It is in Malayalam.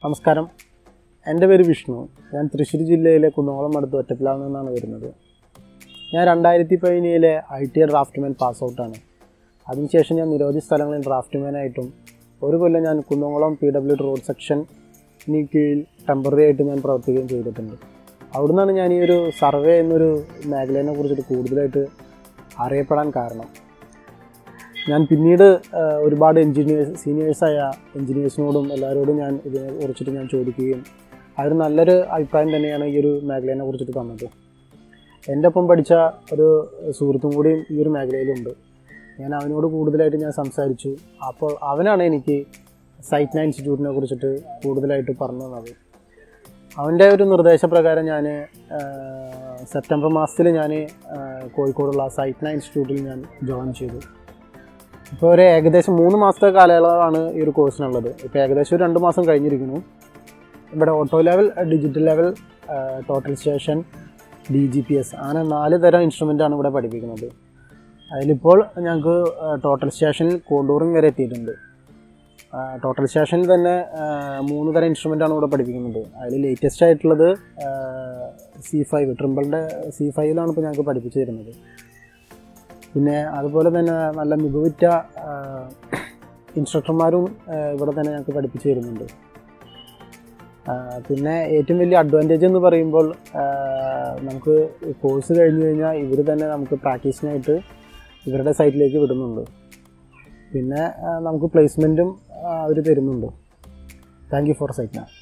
നമസ്കാരം എൻ്റെ പേര് വിഷ്ണു ഞാൻ തൃശ്ശൂർ ജില്ലയിലെ കുന്നോളം അടുത്ത് ഒറ്റപ്പിലാവിൽ നിന്നാണ് വരുന്നത് ഞാൻ രണ്ടായിരത്തി പതിനേഴിലെ ഐ ടി ഡ്രാഫ്റ്റ്മാൻ പാസ് ഔട്ടാണ് അതിനുശേഷം ഞാൻ നിരവധി സ്ഥലങ്ങളിൽ ഡ്രാഫ്റ്റ്മാനായിട്ടും ഒരു കൊല്ലം ഞാൻ കുന്നോളം പി ഡബ്ല്യു റോഡ് സെക്ഷന് കീഴിൽ ടെമ്പററി ആയിട്ട് ഞാൻ പ്രവർത്തിക്കുകയും ചെയ്തിട്ടുണ്ട് അവിടുന്നാണ് ഞാൻ ഈ ഒരു സർവേ എന്നൊരു മേഖലയെ കുറിച്ചിട്ട് കൂടുതലായിട്ട് അറിയപ്പെടാൻ കാരണം ഞാൻ പിന്നീട് ആ, ഒരുപാട് എൻജിനീയേഴ്സ് സീനിയേഴ്സായ എൻജിനീയേഴ്സിനോടും എല്ലാവരോടും ഞാൻ ഇതിനെ കുറിച്ചിട്ട് ഞാൻ ചോദിക്കുകയും അവർ നല്ലൊരു അഭിപ്രായം തന്നെയാണ് ഈ ഒരു മേഖലയെ കുറിച്ചിട്ട് തന്നത് എൻ്റെ ഒപ്പം പഠിച്ച ഒരു സുഹൃത്തും കൂടിയും ഈ ഒരു മേഖലയിലുണ്ട് ഞാൻ അവനോട് കൂടുതലായിട്ട് ഞാൻ സംസാരിച്ചു അപ്പോൾ അവനാണ് എനിക്ക് സൈറ്റ്ന ഇൻസ്റ്റിറ്റ്യൂട്ടിനെ കുറിച്ചിട്ട് കൂടുതലായിട്ട് പറഞ്ഞു തന്നത് അവൻ്റെ ഒരു നിർദ്ദേശപ്രകാരം ഞാൻ സെപ്റ്റംബർ മാസത്തിൽ ഞാൻ കോഴിക്കോടുള്ള സൈറ്റ്ന ഇൻസ്റ്റിറ്റ്യൂട്ടിൽ ഞാൻ ജോയിൻ ചെയ്തു ഇപ്പോൾ ഒരു ഏകദേശം മൂന്ന് മാസത്തെ കാലയളവാണ് ഈ ഒരു കോഴ്സിനുള്ളത് ഇപ്പോൾ ഏകദേശം ഒരു രണ്ട് മാസം കഴിഞ്ഞിരിക്കുന്നു ഇവിടെ auto level digital level total station D G P S അങ്ങനെ നാല് തരം ഇൻസ്ട്രുമെൻ്റാണ് ഇവിടെ പഠിപ്പിക്കുന്നത് അതിലിപ്പോൾ ഞങ്ങൾക്ക് ടോട്ടൽ സ്റ്റേഷനിൽ കോണ്ടൂറിങ് വരെ എത്തിയിട്ടുണ്ട് ടോട്ടൽ സ്റ്റേഷനിൽ തന്നെ ആ, മൂന്ന് തരം ഇൻസ്ട്രുമെൻ്റാണ് ഇവിടെ പഠിപ്പിക്കുന്നത് അതിൽ ലേറ്റസ്റ്റ് ആയിട്ടുള്ളത് സി ഫൈവ് ട്രിമ്പിളിൻ്റെ സി ഫൈവിലാണ് ഇപ്പോൾ ഞങ്ങൾക്ക് പഠിപ്പിച്ചു തരുന്നത് പിന്നെ അതുപോലെ തന്നെ നല്ല മികവുറ്റ ഇൻസ്ട്രക്ടർമാരും ആ, ഇവിടെ തന്നെ ഞങ്ങൾക്ക് പഠിപ്പിച്ചു തരുന്നുണ്ട് ആ, പിന്നെ ഏറ്റവും വലിയ അഡ്വാൻറ്റേജ് എന്ന് പറയുമ്പോൾ ആ, നമുക്ക് കോഴ്സ് കഴിഞ്ഞ് കഴിഞ്ഞാൽ ഇവർ തന്നെ നമുക്ക് പ്രാക്ടീസിനായിട്ട് ഇവരുടെ സൈറ്റിലേക്ക് വിടുന്നുണ്ട് പിന്നെ ആ, നമുക്ക് പ്ലേസ്മെൻറ്റും അവർ തരുന്നുണ്ട് താങ്ക് യു ഫോർ സൈറ്റ്